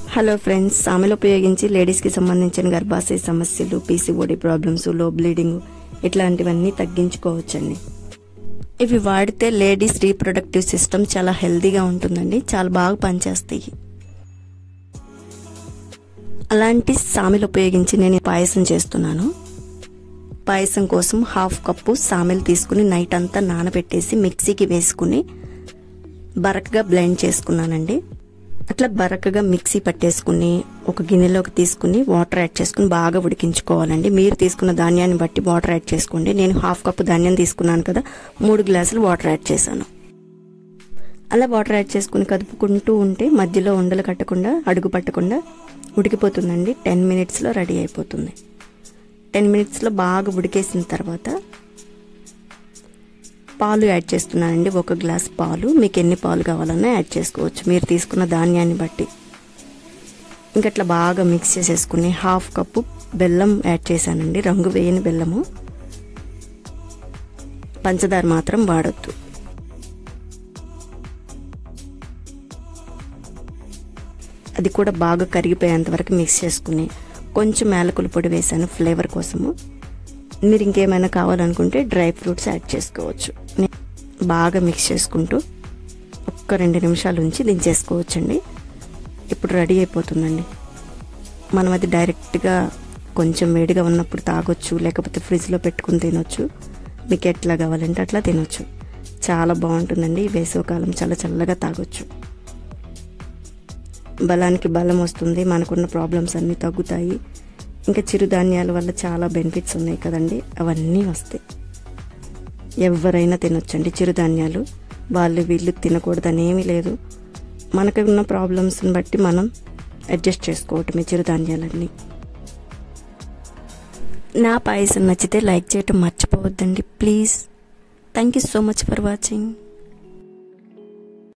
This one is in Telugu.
హలో ఫ్రెండ్స్ సామెలు ఉపయోగించి లేడీస్కి సంబంధించిన గర్భాశయ సమస్యలు పీసీఓడి ప్రాబ్లమ్స్ లో బ్లీడింగ్ ఇట్లాంటివన్నీ తగ్గించుకోవచ్చండి ఇవి వాడితే లేడీస్ రీప్రొడక్టివ్ సిస్టమ్ చాలా హెల్తీగా ఉంటుందండి చాలా బాగా పనిచేస్తాయి అలాంటి సామెలు ఉపయోగించి నేను పాయసం చేస్తున్నాను పాయసం కోసం హాఫ్ కప్పు సామెలు తీసుకుని నైట్ అంతా నానబెట్టేసి మిక్సీకి వేసుకుని బరకగా బ్లెండ్ చేసుకున్నానండి అట్లా బరకగా మిక్సీ పట్టేసుకుని ఒక గిన్నెలోకి తీసుకుని వాటర్ యాడ్ చేసుకుని బాగా ఉడికించుకోవాలండి మీరు తీసుకున్న ధాన్యాన్ని బట్టి వాటర్ యాడ్ చేసుకోండి నేను హాఫ్ కప్పు ధాన్యం తీసుకున్నాను కదా మూడు గ్లాసులు వాటర్ యాడ్ చేశాను అలా వాటర్ యాడ్ చేసుకుని కదుపుకుంటూ ఉంటే మధ్యలో ఉండలు కట్టకుండా అడుగు పట్టకుండా ఉడికిపోతుందండి టెన్ మినిట్స్లో రెడీ అయిపోతుంది టెన్ మినిట్స్లో బాగా ఉడికేసిన తర్వాత పాలు యాడ్ చేస్తున్నానండి ఒక గ్లాస్ పాలు మీకు ఎన్ని పాలు కావాలన్నా యాడ్ చేసుకోవచ్చు మీరు తీసుకున్న ధాన్యాన్ని బట్టి ఇంకట్లా బాగా మిక్స్ చేసేసుకుని హాఫ్ కప్పు బెల్లం యాడ్ చేశానండి రంగు వేయని బెల్లము పంచదార మాత్రం వాడొద్దు అది కూడా బాగా కరిగిపోయేంత వరకు మిక్స్ చేసుకుని కొంచెం యాలకుల పొడి వేసాను ఫ్లేవర్ కోసము మీరు ఇంకేమైనా కావాలనుకుంటే డ్రై ఫ్రూట్స్ యాడ్ చేసుకోవచ్చు బాగా మిక్స్ చేసుకుంటూ ఒక్క రెండు నిమిషాలు ఉంచి దించేసుకోవచ్చండి ఇప్పుడు రెడీ అయిపోతుందండి మనం అది డైరెక్ట్గా కొంచెం వేడిగా ఉన్నప్పుడు తాగొచ్చు లేకపోతే ఫ్రిడ్జ్లో పెట్టుకుని తినొచ్చు మీకు ఎట్లా కావాలంటే అట్లా తినొచ్చు చాలా బాగుంటుందండి ఈ వేసవకాలం చాలా చల్లగా తాగొచ్చు బలానికి బలం వస్తుంది మనకున్న ప్రాబ్లమ్స్ అన్నీ తగ్గుతాయి ఇంకా చిరుధాన్యాల వల్ల చాలా బెనిఫిట్స్ ఉన్నాయి కదండి అవన్నీ వస్తాయి ఎవరైనా తినొచ్చండి చిరుధాన్యాలు వాళ్ళు వీళ్ళు తినకూడదని ఏమీ లేదు మనకు ఉన్న ప్రాబ్లమ్స్ని బట్టి మనం అడ్జస్ట్ చేసుకోవటమే చిరుధాన్యాలన్నీ నా పాయసం నచ్చితే లైక్ చేయటం మర్చిపోవద్దండి please thank you so much for watching